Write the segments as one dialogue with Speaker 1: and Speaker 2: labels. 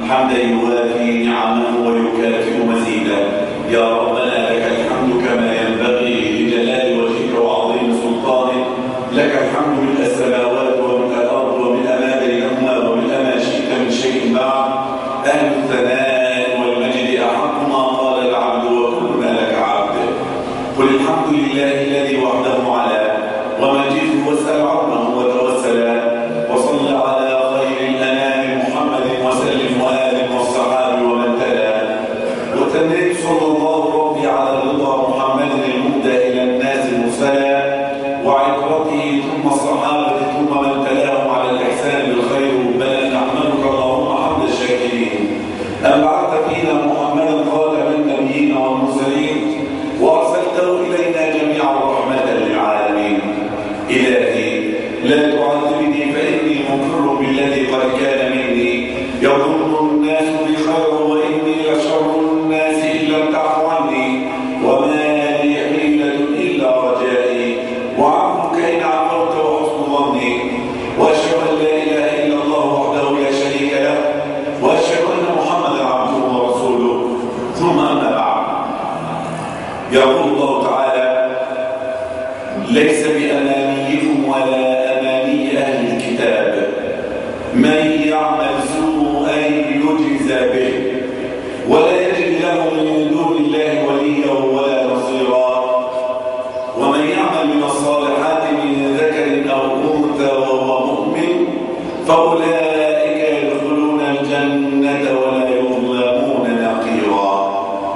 Speaker 1: حمدا يوافي نعمه ويكافئ مزيدا يا ربنا لك الحمد كما ينبغي لجلال وجهك وعظيم سلطانك لك الحمد من السماوات ومن الارض ومن ما بينهما ومن ما شئت من شيء بعد اهل الثناء والمجد احق ما قال العبد وكلنا لك عبد قل الحمد لله الذي وحده على ومجده وسال عظمه وتوسل وصل على خير الانام محمد وسلم وال والصحاب ومن تلا وتنيت صلى الله ربي على رضا محمد المهدى الى الناس مرسلا وعترته ثم الصحابه ثم من تلاهم على الاحسان بالخير بل نحمدك اللهم حمد الشاكرين ان بعثت فينا محمدا خاتم النبيين والمرسلين وارسلته الينا جميعا رحمه للعالمين الهي لا تعذبني فاني مقر بالذي قد كان مني يظن الناس بي خيرا واني لشر الناس ان لم تعف عني وما لي حيله الا رجائي وعفوك ان عفوت وحسن ظني واشهد ان لا اله الا الله وحده لا شريك له واشهد ان محمدا عبده ورسوله ثم اما بعد يقول الله تعالى ليس بامانيكم ولا اماني اهل الكتاب من يعمل سوءا يجزى به ولا يجد له من دون الله وليا ولا نصيرا ومن يعمل من الصالحات من ذكر او انثى وهو مؤمن فاولئك يدخلون الجنه ولا يظلمون نقيرا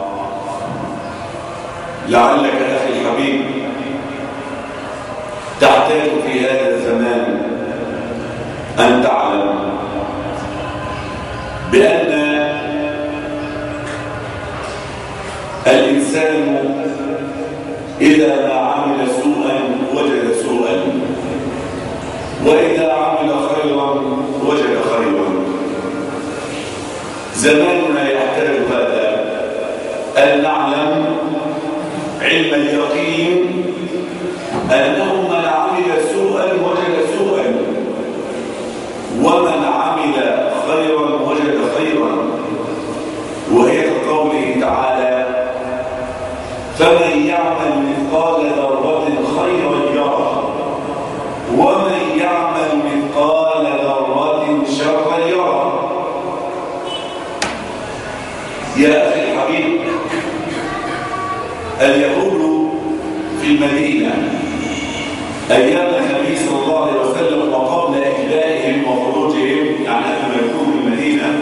Speaker 1: لعلك اخي الحبيب تحتاج في هذا الزمان ان تعلم بان الانسان اذا ما عمل سوءا وجد سوءا واذا عمل خيرا وجد خيرا زماننا يحتاج هذا ان نعلم علم اليقين أنه من عمل سوءا وجد سوءا ومن عمل خيرا وجد خيرا وهي كقوله تعالى فمن يعمل مثقال ذرة خيرا يره ومن يعمل مثقال ذرة شرا يره يا أخي الحبيب اليهود في المدينة أيام النبي صلى الله عليه وسلم وقبل إكلائهم وخروجهم يعني قبل ما يكونوا في المدينة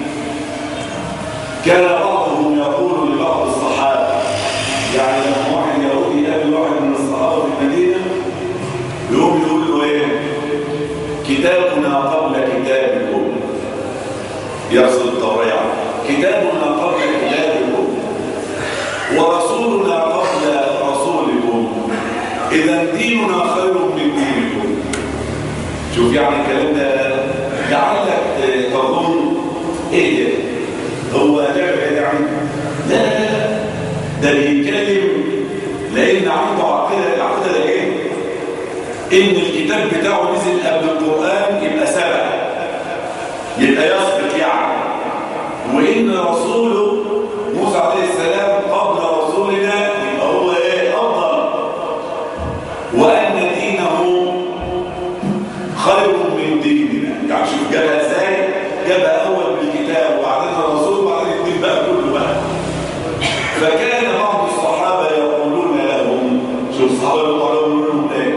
Speaker 1: كان بعضهم يقول لبعض الصحابة يعني لما واحد يهودي يقابل واحد من الصحابة في المدينة يقوم يقول له إيه؟ كتابنا قبل كتابكم يقصد التوراة كتابنا قبل كتابكم ورسولنا قبل رسولكم إذا ديننا خير من دينكم شوف يعني الكلام ده لعلك تظن ايه ده هو جاب يعني لا لا لا ده بيتكلم لان عنده عقيده العقيده ده ايه ان الكتاب بتاعه نزل قبل القران يبقى سبع يبقى يسبق يعني وان رسوله موسى عليه السلام قبل رسولنا يبقى هو ايه افضل وان دينه خير من ديننا يعني شوف جابها ازاي جابها اول بالكتاب وبعدين الرسول وبعدين الدين بقى كله بقى فكان بعض الصحابه يقولون لهم شوف الصحابه يقولون لهم ايه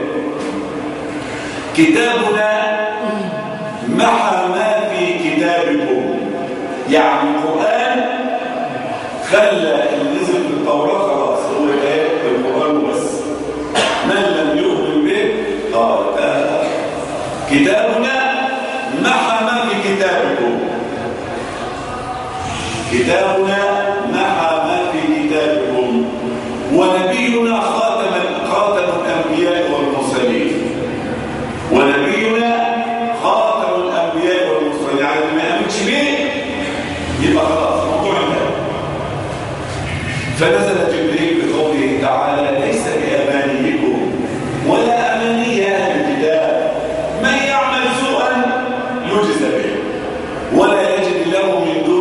Speaker 1: كتابنا محى ما في كتابكم يعني القران خلى اللي نزل في التوراه خلاص هو ايه القران بس من لم يؤمن به قال آه. كتابنا محى ما في كتابكم كتابنا محى ما في كتابكم ونبينا خاتم خاتم الانبياء والمرسلين ونبينا خاتم الانبياء والمرسلين يعني ما امنش بيه يبقى خلاص الموضوع انتهى فنزل جبريل بقوله تعالى ليس بامانيكم ولا اماني اهل الكتاب من يعمل سوءا يجزى به ولا يجد له من دون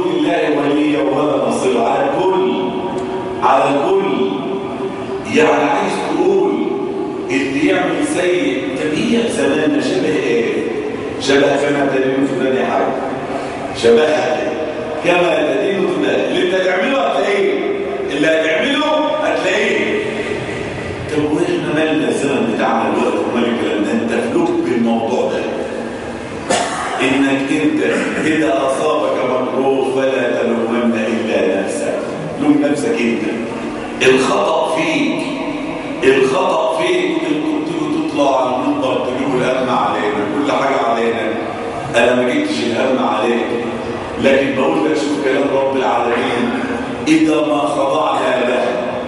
Speaker 1: على الكل يعني عايز تقول اللي يعمل سيء طب هي زماننا شبه ايه شبه كما تدين فلان حاجه شبهها كما تدين فلان اللي انت تعمله هتلاقيه اللي هتعمله هتلاقيه طب واحنا مالنا الزمن بتاعنا الوقت ومال الكلام ده انت فلوك بالموضوع ده انك انت اذا اصابك مكروه فلا تلومن الا نفسك لوم نفسك انت الخطا فيك الخطا فيك كنت تطلع على المنبر تجيب الهم علينا كل حاجه علينا انا ما جبتش الهم عليك لكن بقول لك شوف كلام رب العالمين اذا ما خضعنا له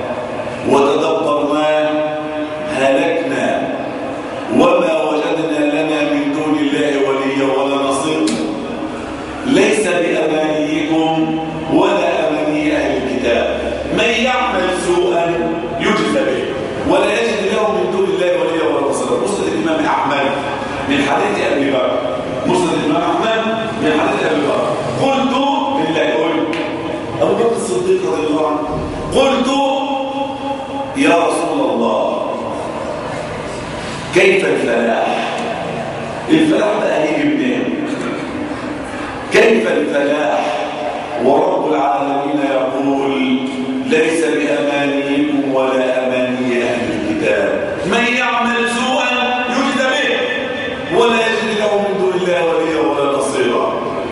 Speaker 1: وتدبرناه هلكنا وما وجدنا لنا من دون الله وليا ولا نصير ليس بأمانيكم ولا أماني أهل الكتاب من يعمل سوءا يجزى به ولا يجد له من دون الله وليا ولا نصير مسند الإمام أحمد من حديث أبي بكر مسند الإمام أحمد من حديث أبي بكر قلت بالله قلت أبو بكر الصديق رضي الله عنه قلت يا رسول الله كيف الفلاح الفلاح ده هيجي منين كيف الفلاح ورب العالمين يقول ليس بأمانيكم ولا أماني أهل الكتاب من يعمل سوءا يجد به ولا يجد له من دون الله وليا ولا نصيرا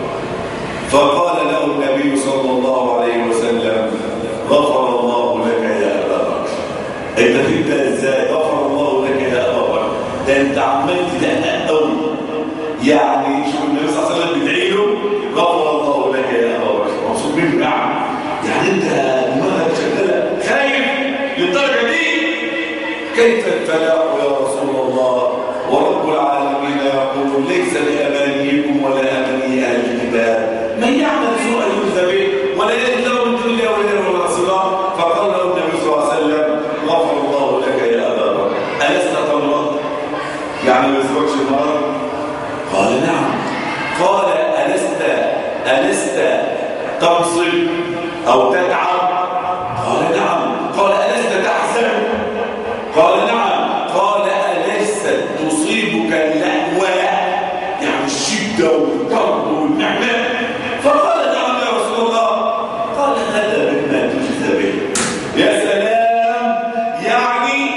Speaker 1: فقال له النبي صلى الله عليه وسلم غفر الله لك يا أبا بكر انت فهمت ازاي غفر الله لك يا ابا بكر ده انت عمال تدقق قوي يعني شوف النبي صلى الله عليه وسلم بيدعي له غفر الله لك يا ابا بكر مبسوط منه يعني يعني انت دماغك شغاله خايف للدرجه دي كيف الفلاح يا رسول الله ورب العالمين يقول ليس بامانيكم ولا اماني اهل الكتاب من يعمل سوءا يجزى به ولا يجد له من دون الله ولا ولا نصيرا فقال له النبي صلى الله عليه وسلم غفر الله لك يا ابا بكر الست تمرض يعني ما يزوجش المرض قال نعم قال ألست ألست تنصب أو تتعب قال نعم قال ألست تحزن قال نعم قال ألست تصيبك اللهوة يعني الشدة والكرب والنعمة فقال نعم يا رسول الله قال هذا مما تجزى به يا سلام يعني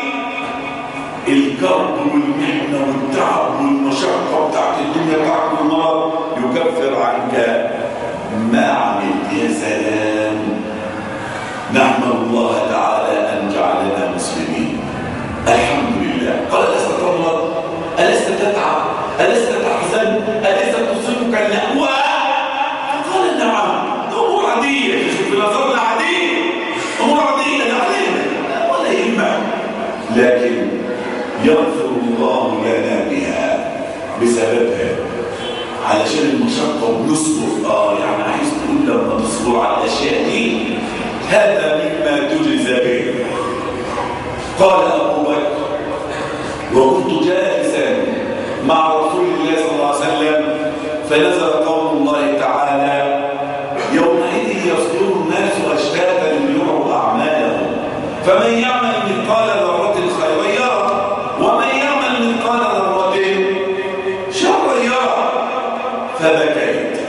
Speaker 1: الكرب والمحنة والتعب والمشقة بتاعت الدنيا بتاعت النار يكفر عنك ما عملت يا سلام نحمد الله تعالى أن جعلنا مسلمين الحمد لله قال ألست تمرض ألست تتعب ألست تحزن ألست تصيبك اللهوة فقال نعم أمور عادية شوف نظرنا عادية أمور عادية لا علينا ولا يهمك لكن يغفر الله لنا بها بسببها علشان المشقة بنصبر اه يعني عايز تقول لما تصبر على الأشياء دي هذا مما تجزى به قال أبو بكر وكنت جالسا مع رسول الله صلى الله عليه وسلم فنزل قول الله تعالى يومئذ يصدر الناس أشتاتا ليروا أعمالهم فمن يعمل مثقال ذرة خيرا يرى ومن يعمل مثقال ذرة شرا يرى فبكيت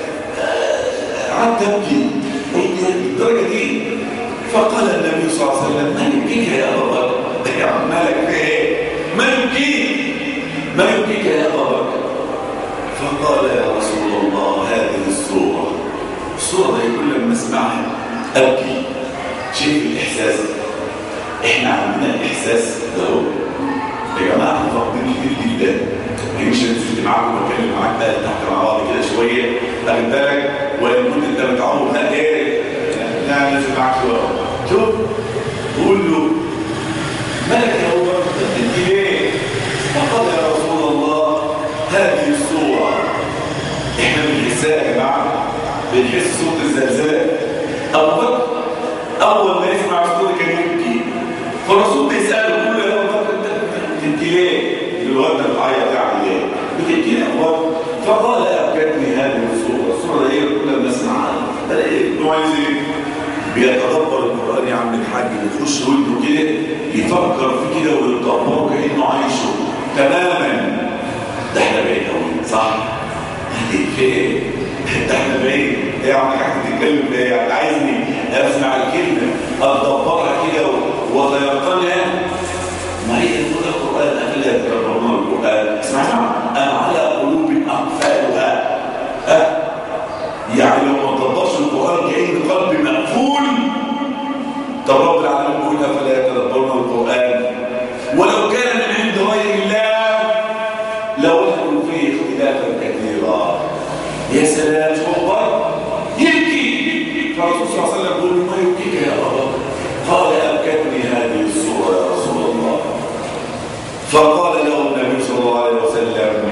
Speaker 1: قعدت ابكي الدرجه دي فقال النبي صلى الله عليه وسلم ما يبكيك يا ابا بكر يا عم مالك في ايه ما يبكيك ما يبكيك يا ابا بكر فقال يا رسول الله هذه الصوره الصوره دي كل ما اسمعها ابكي شايف الاحساس احنا عندنا الاحساس ده هو يا جماعه احنا فاقدين كتير جدا ما يمشي نزلت معاكم واتكلم معاك بقى تحت مع بعض كده شويه واخد بالك وان كنت انت متعود لا ايه لا نازل معاك شويه شوف قول له مالك يا ابو بكر انت ليه؟ فقال يا رسول الله هذه الصوره احنا بنحسها يا جماعه بنحس صوت الزلزال ابو بكر اول ما يسمع الصوت كان يبكي فالرسول بيساله يقول له يا ابو بكر انت بتبكي ليه؟ الواد ده بتعيط يعني ليه؟ بتبكي ليه يا ابو فقال ابكتني هذه الصوره الصوره دي كل ما اسمعها بلاقي ابنه عايز ايه؟ بيتدبر القران القرآن يا عم الحاج يخش ودنه كده يفكر في كده ويطبقه كأنه عايشه تماما ده احنا بعيد قوي صح؟ في ايه؟ ده احنا بعيد ايه يا عم الحاج تتكلم في ايه؟ يعني عايزني اسمع الكلمة اتدبرها كده وتيقنها ما هي تقول القرآن أفلا يتدبرون القرآن اسمع أم على قلوب أقفالها أه؟ يعني لو ما تدبرش القرآن كأن قلب مقفول طب رب العالمين يقول أفلا يتدبرون القرآن ولو كان من عند غير الله لوجدوا فيه اختلافا كثيرا يا سلام والله يبكي فالرسول صلى الله عليه وسلم يقول ما يبكيك يا رب قال أبكتني هذه السورة يا رسول الله فقال له النبي صلى الله عليه وسلم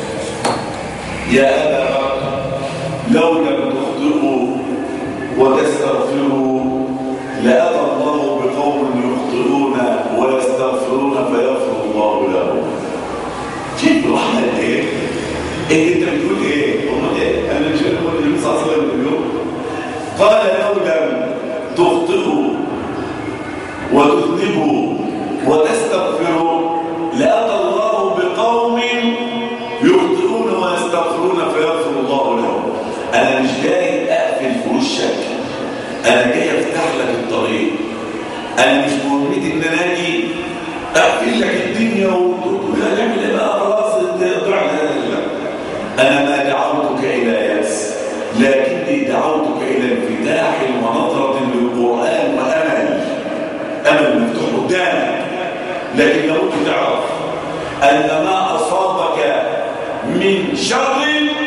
Speaker 1: يا أبا بكر لو لم تخطئوا وتستغفروا لأتى الله بقوم يخطئون ويستغفرون فيغفر الله لهم شوف الرحمة ايه؟ ايه انت بتقول ايه؟ هم ايه؟ انا مش بقول النبي صلى الله عليه وسلم اليوم قال لو لم تخطئوا وتذنبوا وتستغفروا لأتى الله بقوم يخطئون ويستغفرون فيغفر الله لهم انا مش جاي اقفل في وشك انا جاي افتح لك الطريق انا مش مهمتي ان انا اجي اقفل لك الدنيا وتقول هنعمل ايه بقى خلاص ضيع لا انا ما دعوتك الى ياس لكني دعوتك الى انفتاح ونظره للقران وامل امل مفتوح قدامك لكن لابد تعرف ان ما اصابك من شر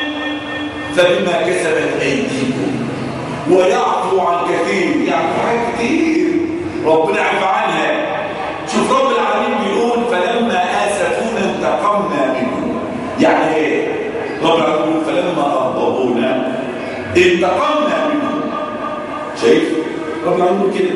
Speaker 1: فبما كسبت ايديكم ويعفو عن كثير يعفو عن كثير ربنا يعفو عنها شوف رب العالمين بيقول فلما اسفونا انتقمنا منهم يعني ايه رب العالمين بيقول فلما اغضبونا انتقمنا منهم شايف رب العالمين بيقول كده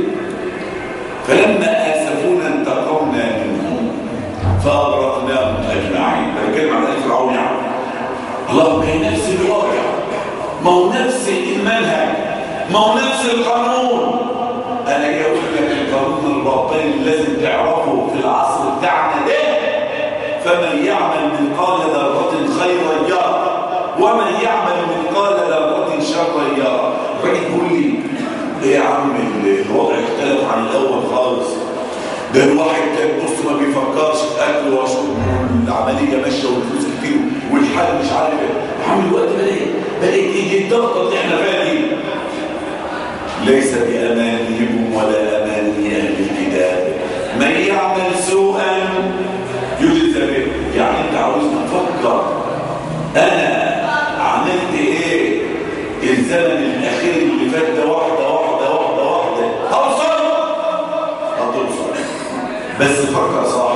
Speaker 1: فلما اسفونا انتقمنا منهم فاغرقناهم اجمعين انا بتكلم عن ال فرعون يعني الله ما هي نفس الواقع ما هو نفس المنهج ما هو نفس القانون انا جاي اقول لك القانون الرباني اللي لازم تعرفه في العصر بتاعنا ده فمن يعمل مثقال ذره خيرا يرى ومن يعمل مثقال ذره شرا يرى الراجل يقول لي ايه يا عم الوضع اختلف عن الاول خالص ده الواحد كان بص ما بيفكرش في اكل وشرب والعمليه ماشيه والفلوس كتير والحال مش عارف ايه عم الوقت بدا ايه بدا يجي الضغطه اللي احنا فيها دي ليس بامانيكم ولا اماني اهل الكتاب من يعمل سوءا يجزى به يعني انت عاوزنا نفكر انا عملت ايه الزمن الاخير اللي فات ده واحده واحده واحده واحده هوصل هتوصل بس فكر صح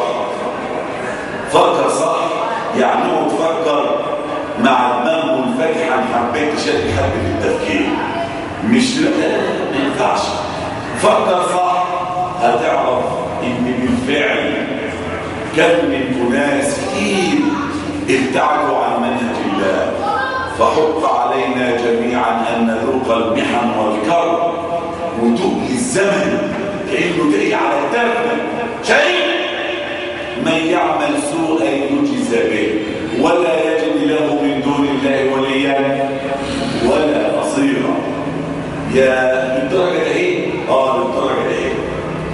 Speaker 1: فكر صح يعني هو تفكر مع دماغ منفتحا حبيت تشد حد في التفكير مش لا ما ينفعش فكر صح هتعرف ان بالفعل كم من اناس كتير ابتعدوا عن منهج الله فحق علينا جميعا ان نذوق المحن والكرب وتؤلي الزمن كانه جاي على الدرب شيء من يعمل سوءا يجزى به ولا يجد له من دون الله وليا ولا نصيرا يا للدرجه ده ايه اه للدرجه ده ايه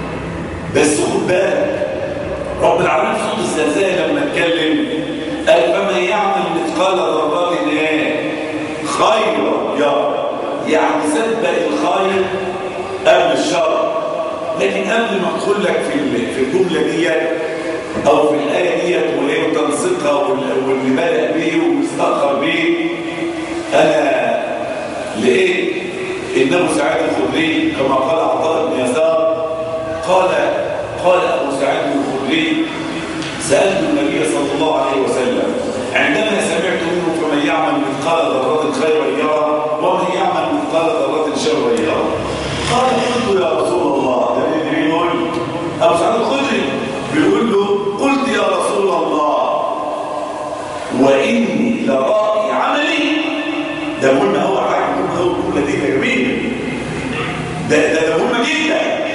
Speaker 1: بس خد بالك رب العالمين في صوت الزلزال لما اتكلم قال فمن يعمل مثقال ذره ايه خيرا يرى يعني سبق الخير قبل الشر لكن قبل ما ادخل لك في في الجمله ديت او في الايه ديت وايه وتنسيقها واللي بدا به واستاخر به انا لقيت انه سعيد الخدري كما قال عطاء بن يسار قال قال ابو سعيد الخدري سالت النبي صلى الله عليه وسلم عندما سمعت منه فمن يعمل مثقال ذره خيرا يرى ومن يعمل مثقال ذره شرا يرى قال قلت يا رسول الله ده اللي بيقول ابو سعيد الخدري بيقول له قلت يا رسول الله واني لرائي عملي ده مهم هو حاجه مهم هو الجمله دي جميله ده ده ده مهمه جدا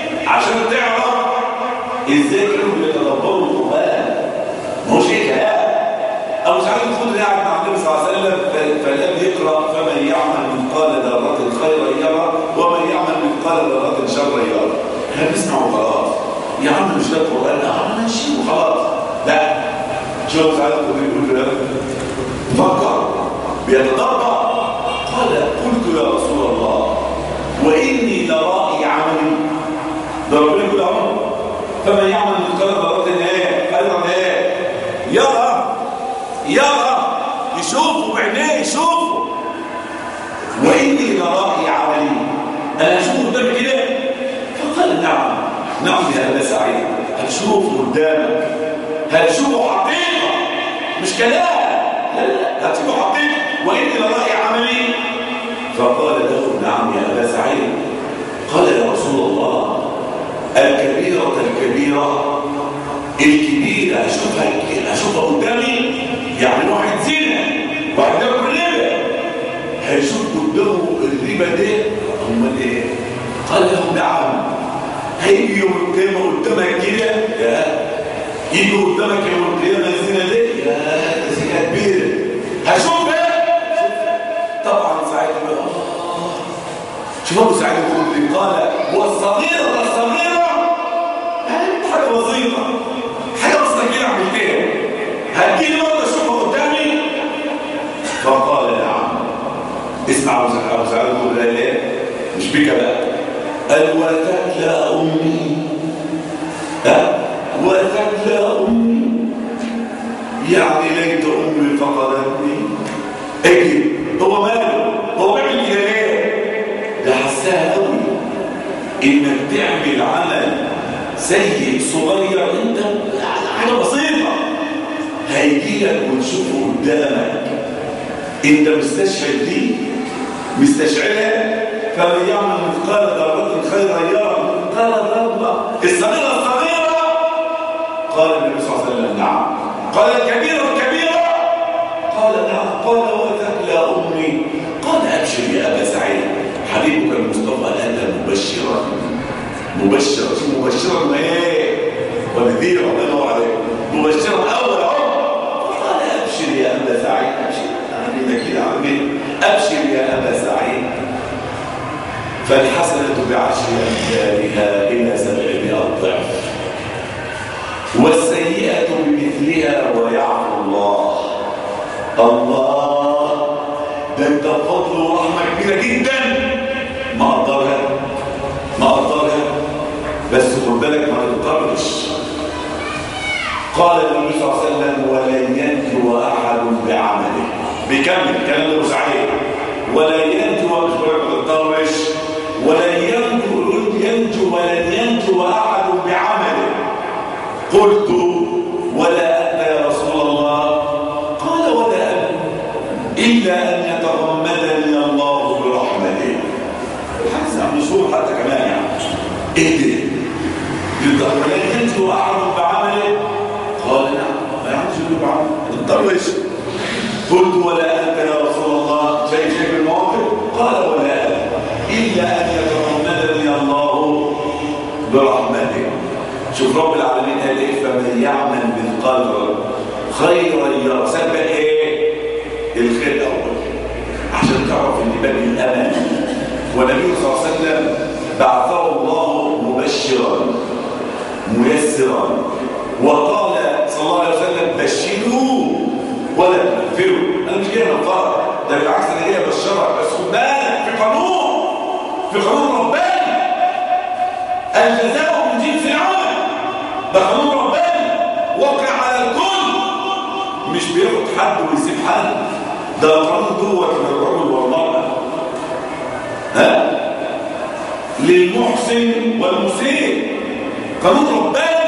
Speaker 1: شوف سعادة بيقول له فكر بيتدبر قال قلت يا رسول الله وإني لرائي عملي ده ربنا يقول اهو فمن يعمل مثقال ذرة ايه خيرا ايه يرى يرى يشوفه بعينيه يشوفه وإني لرائي عملي أنا أشوفه قدامي كده فقال نعم نعم يا أبا سعيد هتشوفه قدامك هتشوفه حقيقة مش كلام لا لا هتشوفه حقيقة وإني لرائي عملي فقال له نعم يا أبا سعيد قال يا رسول الله الكبيرة الكبيرة الكبيرة أشوفها أشوفها قدامي يعني واحد زنا واحد ده ربا هيشوف قدامه الربا ده امال ايه قال له نعم هيجي يوم القيامة قدامك كده يا يجي قدامك يوم القيامة الزنا ده يا ده زنا كبيرة هشوفها طبعا ساعتها بقى شوف ابو سعيد الخدري قال والصغيرة الصغيرة حاجة بسيطة حاجة بسيطة كده عملتها هتجيلي مرة اشوفها قدامي فقال نعم اسمع ابو سعيد الخدري ليه مش بك بقى قال وتتلى امي ها وتتلى امي يعني ليت امي فقدتني اجي هو ماله هو بيعمل كده ليه ده حسها قوي انك تعمل عمل سيء صغير انت حاجه بسيطه هيجي لك وتشوفه قدامك انت مستشعر دي مستشعرها فمن يعمل مثقال ذره خيرا يرى مثقال ذره الصغيره الصغيره قال النبي صلى الله عليه وسلم نعم قال الكبيره الكبيره قال نعم قال وتكلى امي قال ابشر يا ابا سعيد حبيبك المصطفى أتى مبشرا مبشرا شو مبشرا ما ايه ونذيرا الله ينور عليك مبشرا اول اهو قال ابشر يا ابا سعيد ابشر يعني كده عمي ابشر يا ابا سعيد فالحسنة بعشر أمثالها إلى سبعمائة ضعف والسيئة بمثلها ويعفو الله الله ده انت بفضل ورحمة كبيرة جدا ما أقدرها ما أقدرها بس خد بالك ما تضطرش قال النبي صلى الله عليه وسلم ولن ينجو أحد بعمله بكمل كلام ابو سعيد ولن ينجو مش ما تضطرش ولن ينجو ينجو ولن ينجو أحد بعمله قلت ولا أنت يا رسول الله قال ولا أنا إلا أن يتغمدني الله برحمته الحديث عن نصور حتى كمان يعني ايه ده ولن ينجو أحد بعمله قال نعم ما يعرفش ينجو بعمله تضطرش قلت ولا أنت يا رسول الله شيء شيء بالمواقف قال ولا أنا إلا أن يتغمدني الله برحمته شوف رب العالمين قال ايه فمن يعمل مثقال خيرا يرى سبق ايه الخير الاول عشان تعرف ان باب الامل والنبي صلى الله عليه وسلم بعثه الله مبشرا ميسرا وقال صلى الله عليه وسلم بشروا ولا تنفروا انا مش جاي انفرك ده بالعكس انا جاي ابشرك بس خد بالك في قانون في قانون رباني الجزاء من جنس العمل ده قانون رباني واقع على الكل مش بياخد حد ويسيب حد ده قانون دوت للرجل والمرأة ها للمحسن والمسيء قانون رباني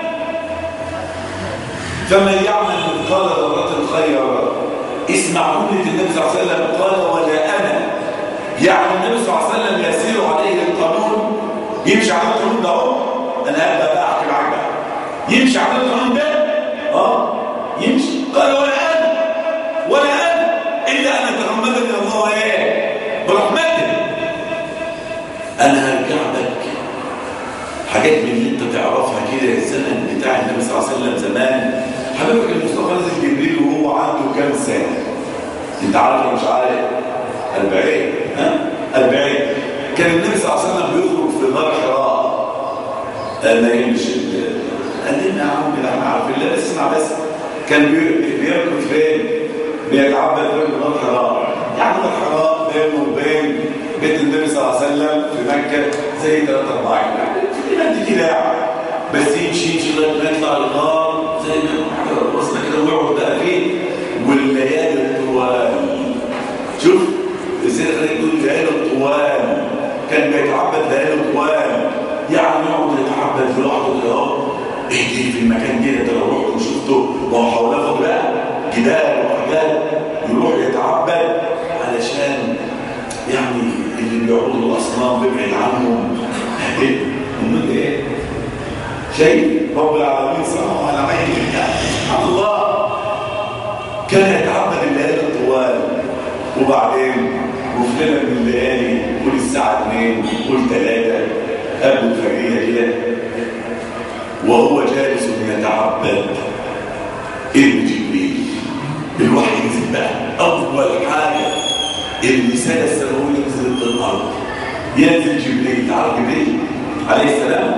Speaker 1: فمن يعمل مثقال ذرة خيرا اسمع جملة النبي صلى الله عليه وسلم قال ولا أنا يعني النبي صلى الله عليه وسلم يسير عليه القانون يمشي على القانون ده اهو انا هبدا بقى احكي معاك بقى يمشي على القانون ده اه يمشي قال ولا انا ولا انا الا ان تغمدني الله ايه برحمته انا هرجع لك حاجات من اللي انت تعرفها كده الزمن بتاع النبي صلى الله عليه وسلم زمان حبيبك المصطفى نزل جبريل وهو عنده كام سنه انت عارف ولا مش عارف 40 ها 40 كان النبي صلى الله عليه وسلم بيخرج في غار حراء ما يمشي قال لنا يا عم ده احنا عارفين لا اسمع بس كان بيركض فين بيتعبد فين بنار حراء يعني الحراء بينه وبين بيت النبي صلى الله عليه وسلم في مكه زي 3 4 يعني قد كده بس يمشي يمشي لغايه ما يطلع الغار زي ما وصلنا كده ويقعد بقى فيه والليالي الطوال شوف ازاي خليك تقول الليالي الطوال كان بيتعبد ليالي طوال يعني يقعد يتعبد لوحده كده اهو اهدي في المكان كده انت لو رحت وشفته وهو حواليه بقى جدال وحاجات يروح يتعبد علشان يعني اللي بيعبدوا الاصنام بيبعد عنهم امال ايه؟ شيء رب العالمين صلى على عينه سبحان الله كان يتعبد الليالي الطوال وبعدين وفي ليله من الليالي قول الساعه 2 قول 3 قبل الفجريه كده وهو جالس يتعبد ابن جبريل الوحي نزل بقى اول حاجه الرساله السماويه نزلت الارض ينزل جبريل تعرف جبريل عليه السلام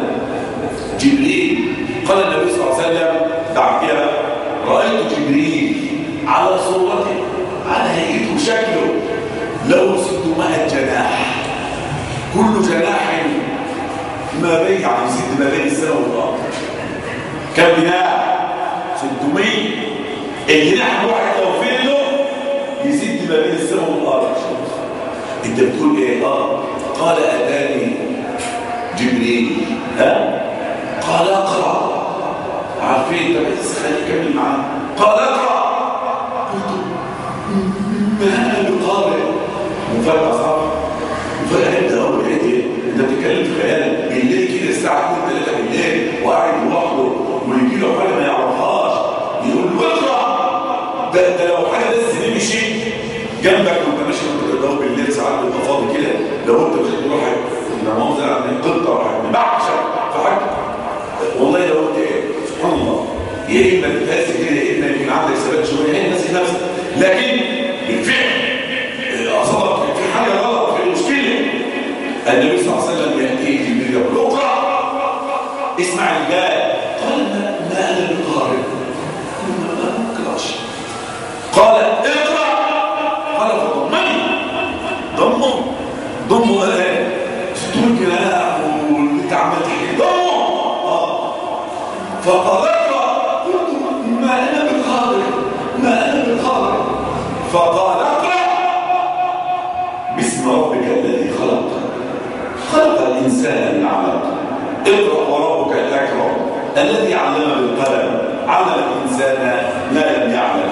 Speaker 1: جبريل قال النبي صلى الله عليه وسلم بعد كده رايت جبريل على صورته على هيئته وشكله له 600 جناح كل جناح ما بين يعني ست ما بين السماء والارض كم جناح 600 الجناح الواحد لو فين له يسد ما بين السماء والارض انت بتقول ايه اه قال اتاني جبريل ها قال اقرا عارفين طب بس خليك كمل معانا قال اقرا قلت ما انا بقارئ مفاجاه صح مفاجاه انت اول ايه انت بتتكلم في خيالك بالليل كده الساعه 2 3 بالليل وقاعد لوحده ويجي له حاجه ما يعرفهاش يقول له اقرا ده ده لو حاجه بس دي مشي جنبك وانت ماشي كده بالليل ساعات بيبقى فاضي كده لو انت بتاخد روحك المنظر عن قطه راحت بعشق فحاجه والله لو قلت ايه سبحان الله يا اما تتهز كده يا اما يكون عندك ثبات شويه هي نفس نفسك لكن بالفعل اصابك في حاجه غلط في مشكله النبي صلى الله عليه وسلم ياتيه جبريل يقول اقرا اسمع الجاي قال ما, ما انا بقارئ ما اقراش قال اقرا قال فضمني ضمه ضمه قال ايه ستون جناح وانت عمال تحكي ضمه اه فقال اقرا قلت ما انا بالقارئ ما انا بالقارئ فقال اقرا باسم ربك الذي خلق خلق الانسان من علق اقرا وربك الاكرم الذي علم بالقلم علم الانسان ما لم يعلم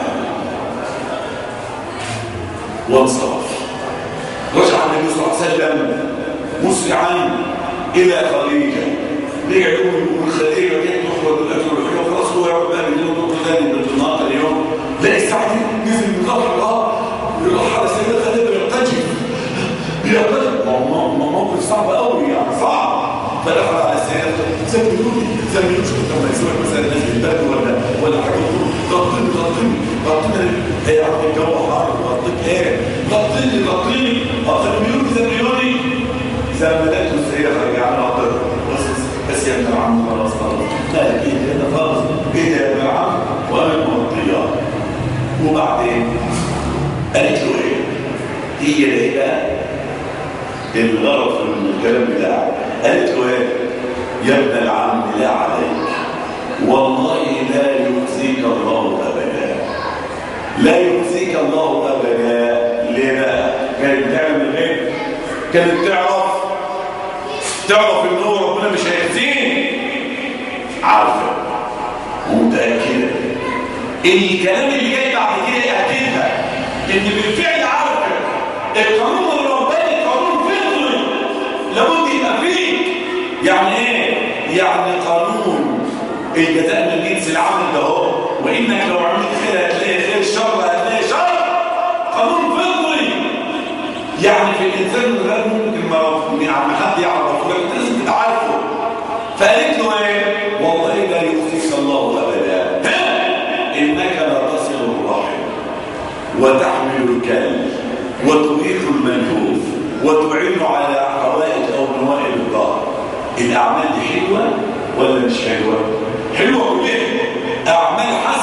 Speaker 1: وانصرف رجع النبي صلى الله عليه وسلم مسرعا الى خديجه رجع يقول يقول خديجه كانت تخرج الاكل والحاجه وخلاص هو يقعد بقى بالليل وتخرج ثاني بالنهار اليوم لا الساعه دي نزل من ظهر الارض يروح على سيدنا خديجه يرتجف يرتجف موقف صعب قوي يعني صعب فدخل على السيدة زملوني زملوني شوف لما يسوع مثلا الناس بالبرد ولا ولا حاجه غطيني غطيني غطيني ايه يا عم الجو حار غطيك ايه غطيني غطيني زملوني زملوني زملته السيدة خارجه عن غطير بس بس يا ابن العم خلاص خلاص لا ايه ده خلاص ايه ده يا ابن العم وانا مغطياه وبعدين قالت له ايه هي ايه بقى الغرض من الكلام بتاعه قالت له ايه يا ابن العم لا عليك والله لا يخزيك الله ابدا لا يخزيك الله ابدا ليه بقى كانت تعمل ايه كانت تعرف تعرف ان هو ربنا مش هيخزيه عارفه ومتاكده الكلام اللي جاي بعد كده ياكدها ان بالفعل عارفه القانون الرباني قانون فطري لابد يبقى فيه يعني ايه يعني قانون الجزاء من جنس العمل ده هو وانك لو عملت خير هتلاقي خير شر هتلاقي شر قانون فطري يعني في الانسان من غير ممكن ما يعني حد يعرفه لكن لازم تبقى عارفه فقالت له ايه والله لا يخزيك الله ابدا انك لا تصل الرحم وتحمل الكلب وتريح المنهوف وتعين على حوائج او نوائب الظهر الاعمال دي حلوه ولا مش حلوه حلوه كلها اعمال حسنه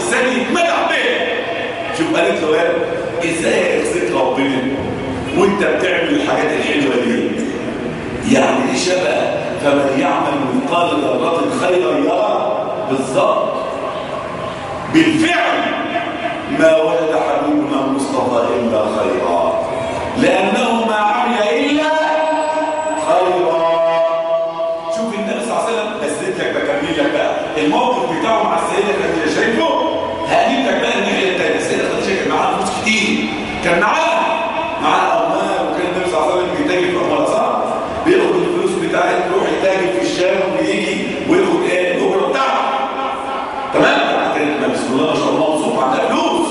Speaker 1: الثاني يتمدح بيه شوف قالت له ايه ازاي يرزق ربنا وانت بتعمل الحاجات الحلوه دي يعني ايه شبه فمن يعمل مثقال ذره خيرا يرى بالظبط بالفعل ما وجد حبيبنا المصطفى الا خيرا لانه ما عمل الا خيرا شوف النبي صلى الله عليه وسلم اثبت لك بكمل لك بقى الموقف بتاعه مع السيده خديجه شايفه هجيب لك بقى الناحيه الثانيه السيده خديجه كان معاها فلوس كتير كان معاها معاها اموال وكان النبي صلى الله عليه وسلم بيتاجر في اموال صح بياخد الفلوس بتاعته يروح يتاجر في الشام ويجي وياخد ايه الاجره بتاعته تمام كانت بسم الله ما شاء الله مبسوط عندها فلوس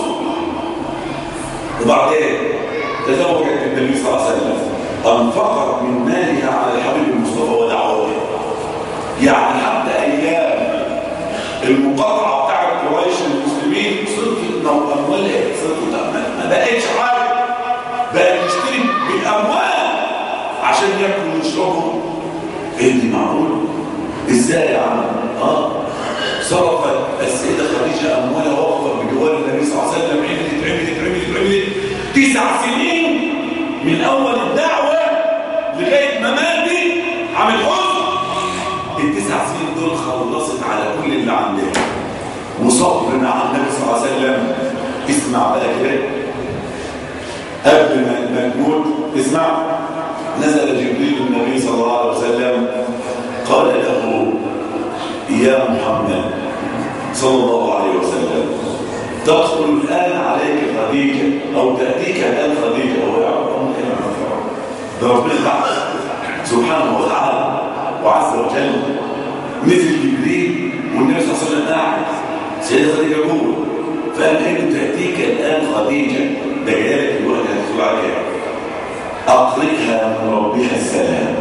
Speaker 1: وبعدين تزوجت النبي صلى الله عليه وسلم انفقت من مالها على الحبيب المصطفى ودعوته يعني حتى ايام المقاطعه بتاعت قريش المسلمين صرفت اموالها صرفت ما بقتش حاجه بقى يشتري بالاموال عشان ياكلوا ويشربوا ايه دي معقول ازاي يا عم اه صرفت السيده خديجه اموالها وقفت بجوار النبي صلى الله عليه وسلم عملت عملت عملت عملت تسع سنين من اول الدعوه لغايه ما ماتت عامل حزن التسع سنين دول خلصت على كل اللي عندها وصبر مع النبي صلى الله عليه وسلم اسمع بقى كده قبل ما تموت اسمع نزل جبريل النبي صلى الله عليه وسلم قال له يا محمد صلى الله عليه وسلم تدخل الآن عليك خديجة أو تأتيك الآن خديجة وهو يعرف أمك ده ربنا تعالى سبحانه وتعالى وعز وجل نزل جبريل والنبي صلى الله عليه وسلم قاعد سيدة خديجة جوه فقال إن تأتيك الآن خديجة ده جايلك الوقت هتدخل عليها أقرئها من ربها السلام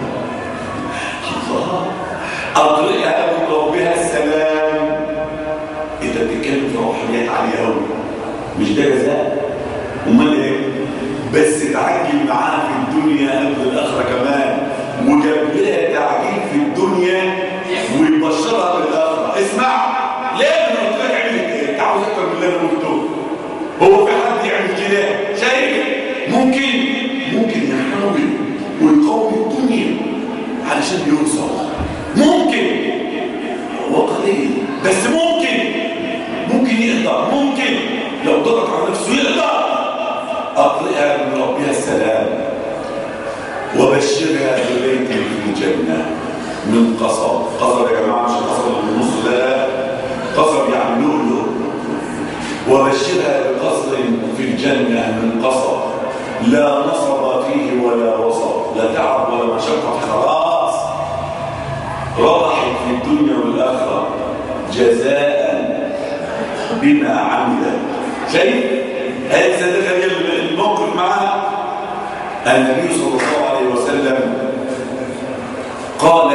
Speaker 1: الله أقرئها من ربها السلام انت بتتكلم في روحانيات عاليه قوي مش ده جزاء امال ايه بس تعجل معاها في الدنيا قبل الاخره كمان وجاب لها تعجيل في الدنيا ويبشرها بالاخره اسمع ليه انا قلت لك اعمل ايه انت عاوز اكتر من اللي انا قلته هو في حد يعمل كده شايف ممكن ممكن يحاول ويقوم الدنيا علشان يوصل ممكن هو قليل بس ممكن ممكن يقدر ممكن لو ضغط على نفسه يقدر أقرئها من ربها السلام وبشرها ببيت في الجنة من قصب قصب يا جماعة مش قصب من النص لا قصب يعني لؤلؤ وبشرها بقصر في الجنة من قصب لا نصب فيه ولا وصب لا تعب ولا مشقة خلاص ربحت في الدنيا والآخرة جزاء بما عمل شيء هل سنتخيل الموقف معها النبي صلى الله عليه وسلم قال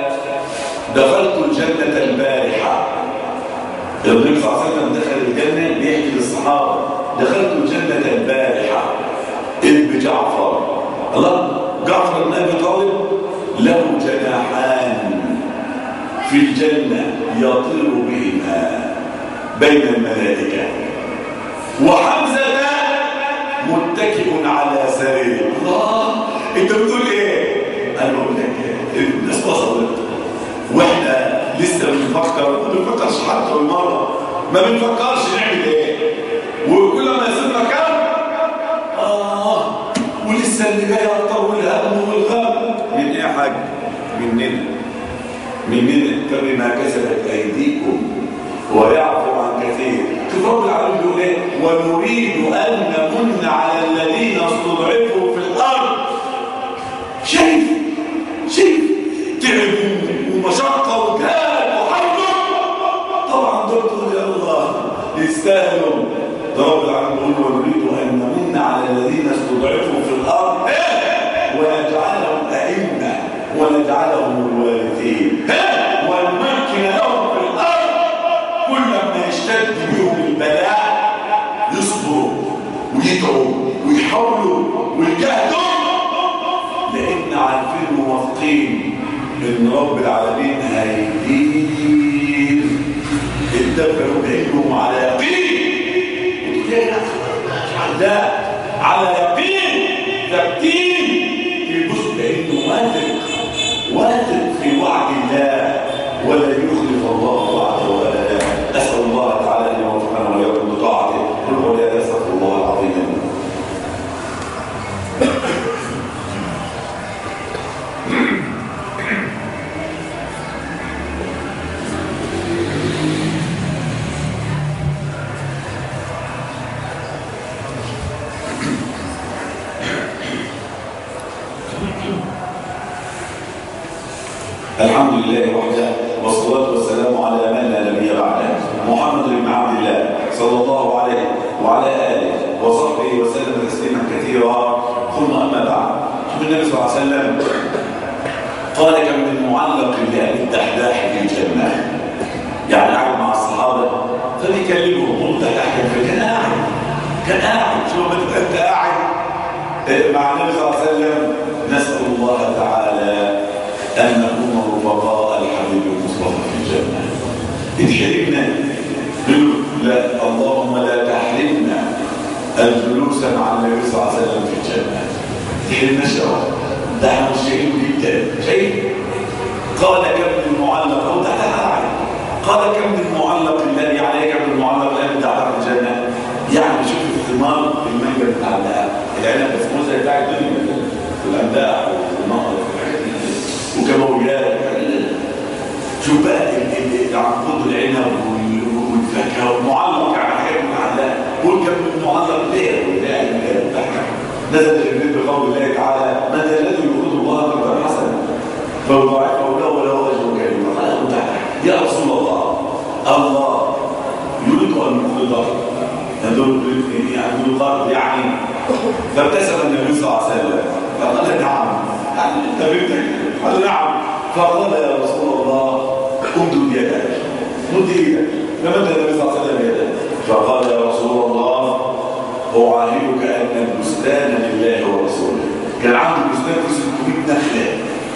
Speaker 1: دخلت الجنة البارحة النبي صلى الله عليه وسلم دخل الجنة بيحكي للصحابة دخلت الجنة البارحة إذ بجعفر الله جعفر بن أبي طالب له جناحان في الجنة يطير بهما بين الملائكة وحمزة متكئ على سرير الله انت بتقول ايه انا بقول لك الناس وصلت واحنا لسه بنفكر ما بنفكرش حتى بالمره ما بنفكرش نعمل ايه وكل ما يصير مكان اه ولسه اللي جاي اكتر والهم والغم من ايه يا حاج مننا مننا فبما كسبت ايديكم ويعفو عن كثير شوف رب العالمين بيقول ايه ونريد ان نمن على الذين استضعفوا في الارض شايف شايف تعب ومشقه وجهاد وحرب طبعا دول تقول يا الله يستاهلوا ده رب العالمين بيقول ونريد ان نمن على الذين استضعفوا في الارض ونجعلهم ائمه ونجعلهم الوارثين ونمكن لهم في الارض كل ما يشتد بهم البلاء يصبروا ويدعوا ويحاولوا ويجاهدوا لان عارفين وواثقين ان رب العالمين هيدير يتدبروا بعلمهم على يقين لا على يقين ثابتين يبص لانه واثق واثق في وعد الله ولا يخلف الله وعده ولا اسال الله تعالى ان يوفقنا واياكم بطاعته قل ولا استغفر الله العظيم الحمد لله وحده والصلاة والسلام على من لا نبي بعده محمد بن عبد الله صلى الله عليه وعلى آله وصحبه وسلم تسليما كثيرا ثم أما بعد شوف النبي صلى الله عليه وسلم قال كم من معلق لأبي الدحداح في الجنة يعني قاعد مع الصحابة فبيكلمهم قلت الدحداح كان قاعد كان قاعد شوف ما تبقى انت قاعد مع النبي صلى الله عليه وسلم نسأل الله تعالى أن نكون رفقاء الحبيب المصطفى في الجنة إن حرمنا لا اللهم لا تحرمنا الجلوس مع النبي صلى الله عليه وسلم في الجنة تحرمنا شرف ده احنا مش شايفين جدا شايف قال كم من معلق أو ده قال كم من معلق الذي عليه كم من معلق الذي تعالى في الجنة يعني شوف الثمار المانجا بتاع العنب بس مو زي بتاع الدنيا والأنباء والنهر وكمويات شوف بقى العنقود العنب والفاكهه والمعلق على حاجات معلقه قول كم من معلق ليه نزل جبريل بقول الله تعالى من ذا الذي يقول الله قدر حسنا فيضاعفه له وله اجر كريم قال يا رسول الله الله يريد ان يقرض يدل يعني يقرض يعني فابتسم النبي صلى الله عليه وسلم فقال نعم يعني انت بنتك قال نعم فقال يا رسول الله امدد يدك مد ايدك فمد النبي صلى الله عليه وسلم يده فقال يا رسول الله اعاهدك ان البستان لله ورسوله كان عنده بستان فيه 600 نخله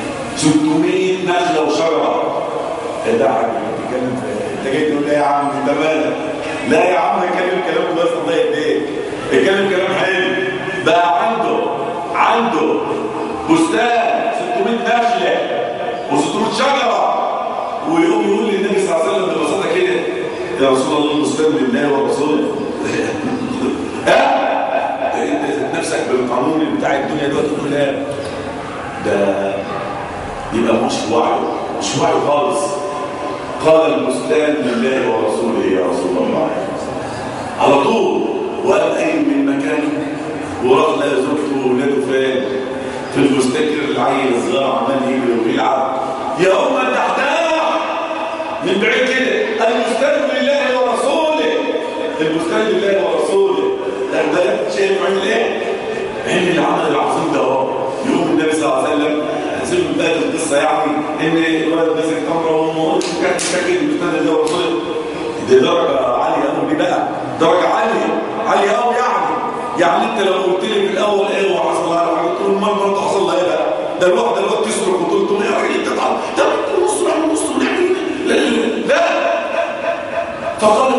Speaker 1: 600 نخله وشجره ده عم بتتكلم انت جاي تقول ايه يا عم انت مالك لا يا عم اتكلم كلام بس الله يهديك اتكلم كلام حلو بقى عنده عنده بستان 600 نخله و600 شجره ويقوم يقول للنبي صلى الله عليه وسلم ببساطه كده يا رسول الله المستند لله ورسوله ها انت نفسك بالقانون بتاع الدنيا ده تقول لا ده يبقى مش وعي مش وعي خالص قال المستند لله ورسوله يا رسول الله على طول وقام قايم من مكانه وراح لقى زوجته واولاده فين في المستكر العيل الصغير عمال يجري ويلعب يا ام الدحداح من بعيد كده المستند لله ورسوله المستند لله ورسوله ده ده شايف عامل ايه؟ عامل العمل العظيم ده اهو يقوم النبي صلى الله عليه وسلم هنسيب بدايه القصه يعني ان الولد ماسك تمره وامه كان شكل المستند لله ورسوله دي درجه عاليه قوي دي بقى درجه عاليه عاليه قوي يعني يعني انت لو قلت لي في الاول ايه وحصل لها حاجه تقول امال مرته حصل لها ايه بقى ده الواحد دلوقتي تصرخ وتقول له يا راجل انت تعال طب نص نعمل نص ونعمل لا لا فقال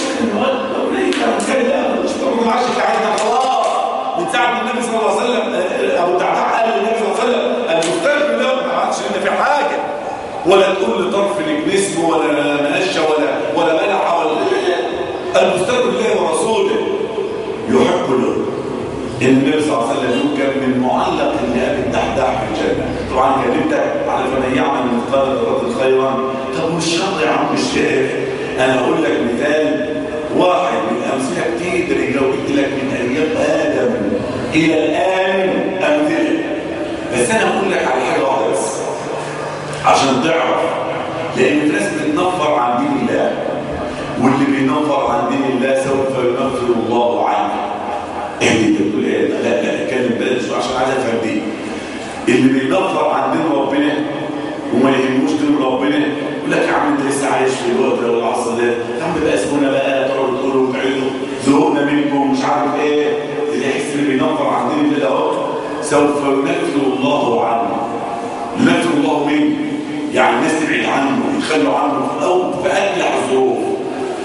Speaker 1: كان لا مش طبعا عايش قاعدنا خلاص من ساعه ما النبي صلى الله عليه وسلم ابو الدعداء قال للنبي صلى الله عليه وسلم المستقبل ده ما عادش لنا في حاجه ولا تقول لطرف الجسم ولا منشه ولا ولا ملحه ولا المستقبل الله ورسوله يحب له ان النبي صلى الله عليه وسلم يقول كان من معلق لابي الدحداح في الجنه طبعا كلمتك على فمن يعمل مثقال ذره خيرا طب والشر يا عم الشيخ انا اقول لك مثال واحد من امثله كتير لو جبت لك من ايام ادم الى الان امثله بس انا اقول لك على حاجه واحده بس عشان تعرف لان في ناس بتنفر عن دين الله واللي بينفر عن دين الله سوف ينفر الله عنه ايه انت بتقول ايه لا لا اتكلم بلاش عشان عايز افهم دي اللي بينفر عن دين ربنا وما يهموش دين ربنا يقول لك يا عم انت لسه عايش في الوقت ده والعصر ده يا عم بقى اسمونا بقى تقعدوا تقولوا وتعيدوا زهقنا منكم مش عارف ايه اللي يحس اللي بينفر عن دين الله اهو سوف ينفر الله عنه ينفر الله منه يعني الناس تبعد عنه يتخلوا عنه او في اجلح الظروف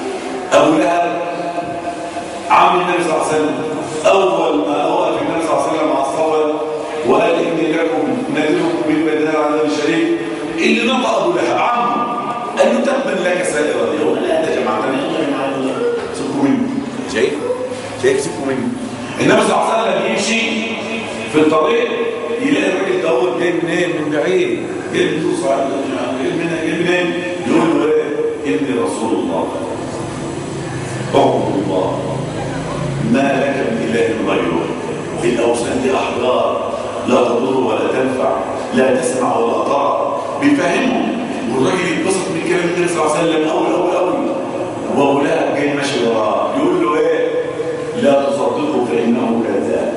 Speaker 1: ابو لهب عم النبي صلى الله عليه وسلم اول ما وقف النبي صلى الله عليه وسلم على الصفا وقال اني لكم نذيركم بالبدناء على الشريك اللي نطق ابو لهب عمه قال له تبا لك سائر اليوم لا ده جماعتنا يلا يا جماعه سيبكم مني شايف شايف سيبكم مني النبي صلى الله عليه وسلم يمشي في الطريق يلاقي الراجل دوت جاي منين من بعيد جاي من توصل جاي منين جاي منين يقول له ايه اني رسول الله اعبد الله ما لك من اله غيره في الاوثان دي احجار لا تضر ولا تنفع لا تسمع ولا ترى بيفهمهم والراجل يتبسط من كلام النبي صلى الله عليه وسلم اول اول اول واولاد جاي ماشي وراه يقول له ايه لا تصدقه فانه كذاب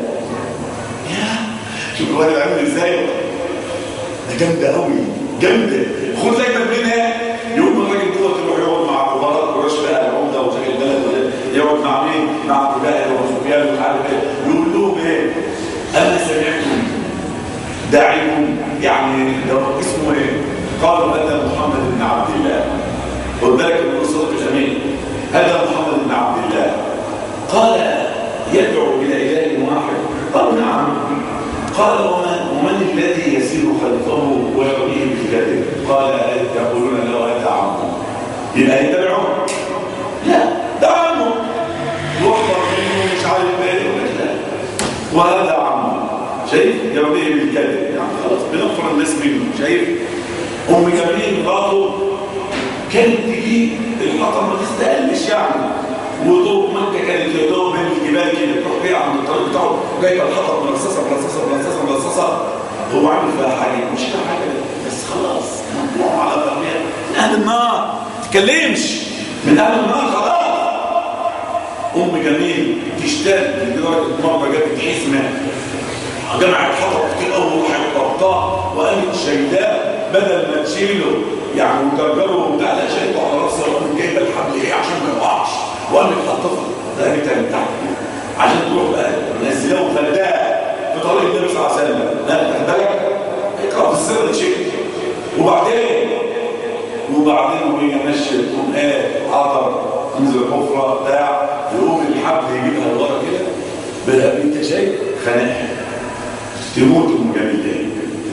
Speaker 1: شوف الواد عامل ازاي ده جامده قوي جامده خد لك منها يقوم الراجل دوت يروح يقعد مع كبار قريش بقى العمده وشيخ البلد يقعد مع مين؟ مع ابو جهل وسفيان ومش عارف ايه يقول لهم ايه؟ انا سمعتم داعيكم يعني ده اسمه ايه؟ قالوا هذا محمد بن عبد الله خد بالك من الصدق الامين هذا محمد بن عبد الله قال يدعو الى اله واحد قالوا نعم قال ومن, ومن الذي يسير خلفه ويرميه بالكذب قال يقولون له هذا عمه يبقى يتبعه لا ده عمه يحضر منه مش عارف ايه لا وهذا عمه شايف يرميه بالكذب يعني خلاص بنغفر الناس منه شايف ام جميل مراته كانت تجي الحطب ما تستقلش يعني وطوب مكه كانت يدوب بين الجبال كده تروح بيها عند الطريق بتاعه جايبه الحطب مرصصه مرصصه مرصصه مرصصه هو عامل فيها حاجه مش فيها حاجه بس خلاص ممنوع على ضمير من اهل النار ما تتكلمش من اهل النار خلاص ام جميل تشتاق لدرجه مره جابت حزمه جمعت حطب كتير قوي وراحت ربطاه وقامت شايلاه بدل ما تشيله يعني وترجره وبتاع لا شايله على راسها وقامت جايبه الحبل ايه عشان ما يقعش وقامت حطها رقبتها من تحت عشان تروح بقى منزلاه وخلاه في طريق النبي صلى الله عليه وسلم لا خد بالك اقرا في السر تشيك وبعدين وبعدين وهي ماشيه تقوم ايه عطر تنزل الحفره بتاع يقوم الحبل يجيبها لورا كده بلا انت شايف خناقه تموت ام جميل تاني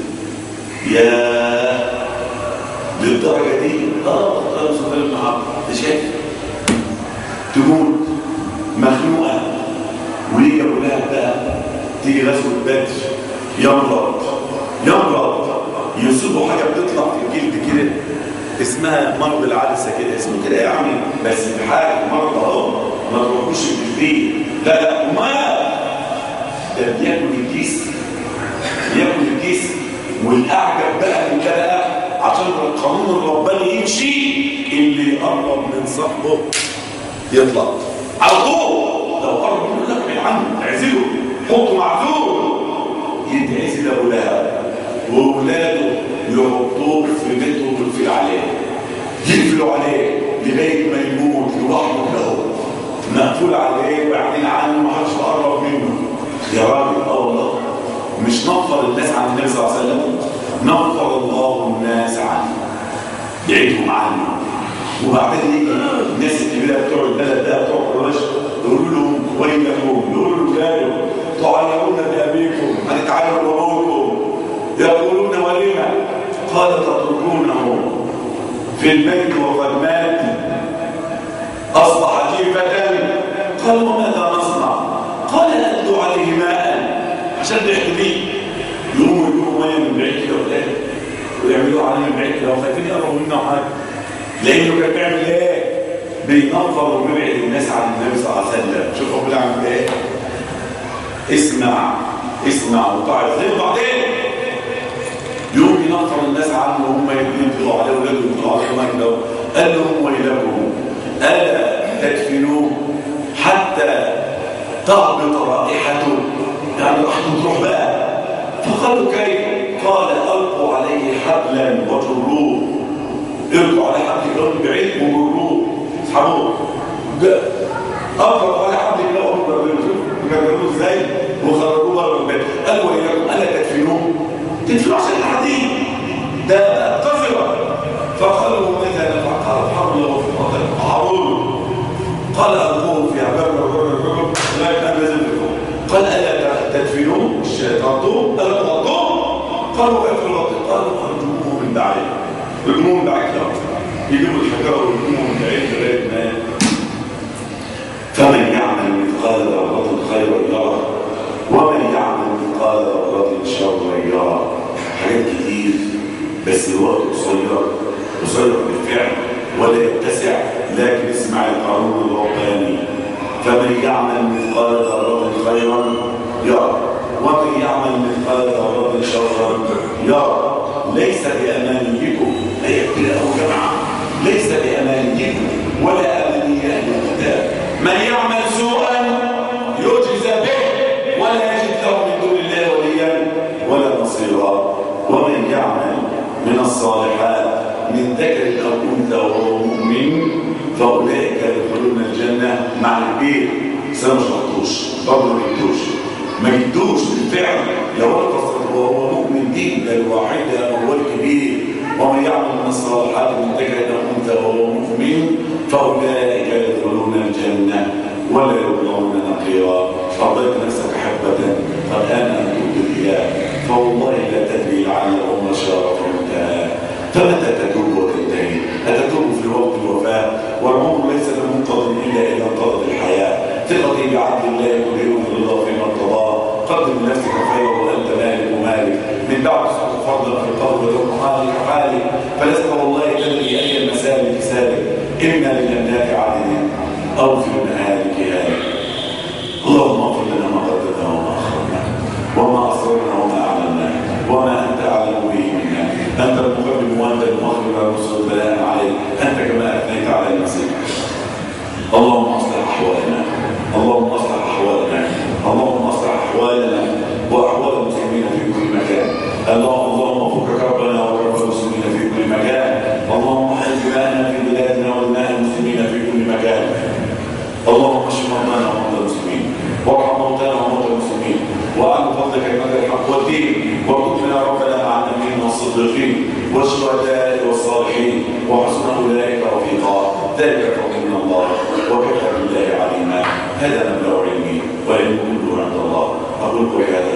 Speaker 1: يا للدرجه دي اه قال صلى الله عليه وسلم شايف تموت مخنوقه ويجي ابو لهب بقى تيجي غزوه بدر يمرض يمرض يصيبه حاجه بتطلع في الجلد كده اسمها مرض العدسه كده اسمه كده يعني بس حاجه مرض اهو ما تروحوش الجلديه لا لا وما ده بياكل الكيس بياكل الكيس والاعجب بقى من كده بقى عشان القانون الرباني يمشي اللي يقرب من صاحبه يطلع على طول لو قرب منه لك من عنه اعزله حطه معزول يتعزل ابو لهب واولاده يحطوه في بيتهم ويقفل عليه يقفلوا عليه لغايه ما يموت لوحده له مقفول عليه وبعدين عنه ما حدش يقرب منه يا راجل اه والله مش نفر الناس عن النبي صلى الله عليه وسلم نفر الله الناس عنه يعيدهم عنه وبعدين يجي الناس الكبيره بتوع البلد ده بتوع قريش يقولوا لهم ويلكم يقولوا لاولاده تعيرون بابيكم هنتعاير بابوكم يقولون ولما قال تتركونه في البيت وقد مات اصبح جيفه قال وماذا نصنع قال ادلوا عليه ماء عشان نحتميه يقوموا يجيبوا ميه من بعيد كده ولاده ويعملوها عليه من بعيد كده وخايفين يقربوا منه حاجه لانه كان بيعمل ايه؟ بينظر وبيبعد الناس عن النبي صلى الله عليه وسلم شوف ربنا عمل ايه؟ اسمع اسمع وطاع زي وبعدين يوم ينفر الناس عنه وهم يطلعوا عليه ولاده يطلعوا عليه كده قال لهم ويلكم الا تدفنوه حتى تهبط رائحته يعني رائحته تروح بقى فقالوا كيف؟ قال القوا عليه حبلا وجروه ارجعوا على حبل كده من بعيد وجروه اسحبوه أفرض على حبل كده وجروه ازاي وخرجوه بره البيت قالوا ويلكم الا تدفنوه تدفنوه عشان الحديد ده قذرة فقالوا ماذا نفعل قال الحرب له في القتل عروض قال ألقوه في عباد لا كان لازم تكون قال ألا تدفنوه مش تغطوه ألا تغطوه قالوا كيف نغطي قالوا أرجوه من بعيد رجموه من بعيد يجيبوا الحجارة ويرجموه من بعيد لغاية ما فمن يعمل مثقال ذرة خيرا يره ومن يعمل مثقال ذرة شرا يره حاجات كتير بس الوقت قصير قصير بالفعل ولا يتسع لكن اسمع القانون الرباني فمن يعمل مثقال ذرة خيرا يرى ومن يعمل مثقال ذرة شرا يرى ليس بأمانيكم هي كده أو جماعة ليس بأمانيكم ولا أماني أهل الكتاب من يعمل سوءا يجزى به ولا يجد له من دون الله وليا ولا نصيرا ومن يعمل من الصالحات من ذكر او انثى وهو مؤمن فاولئك يدخلون الجنه مع البيت بس انا مش محطوش برضه ما جبتوش ما جبتوش بالفعل لو انا فصلت وهو مؤمن دي ده الواحده هو الكبير ومن يعمل من الصالحات من ذكر او انثى وهو مؤمن فاولئك يدخلون الجنه ولا يظلمون نقيرا رضيت نفسك حبه فالان ان تؤتي اياه فوالله لا تدري لعل الامر شارف منتهى فمتى تتوب وتنتهي أتتوب في وقت الوفاة والعمر ليس بمنقض إلا إذا انقضت الحياة ثقتي بعبد الله يريد الله فيما ارتضاه قدم لنفسك خيرا وأنت مالك ومالك من بعد سقط فرضا في القبر وترك حالك حالك فلست والله تدري أي المسالك سالك إما للأملاك عدن أو في المهالك هالك اللهم اغفر لنا ما قدمنا وما أخرنا وما أسررنا وما أعلنا وما أنت أعلم به منا أنت المقدم وأنت المؤخر والمصر البلاء عليك أنت كما أثنيت على المسيح اللهم أصلح أحوالنا اللهم أصلح أحوالنا اللهم أصلح أحوالنا وأحوال المسلمين في كل مكان اللهم اللهم فك كربنا وكرب المسلمين في كل مكان اللهم حل دماءنا في بلادنا ودماء المسلمين في كل مكان اللهم اشف مرضانا ومرضى المسلمين وارحم موتانا وموتى المسلمين وعن فضلك المدى الحق والدين وارزقنا ربنا مع النبيين والصديقين والشهداء والصالحين وحسن اولئك رفيقا ذلك الفضل من الله وكفى بالله عليما هذا مبلغ علمي وعلم كله عند الله اقول قولي هذا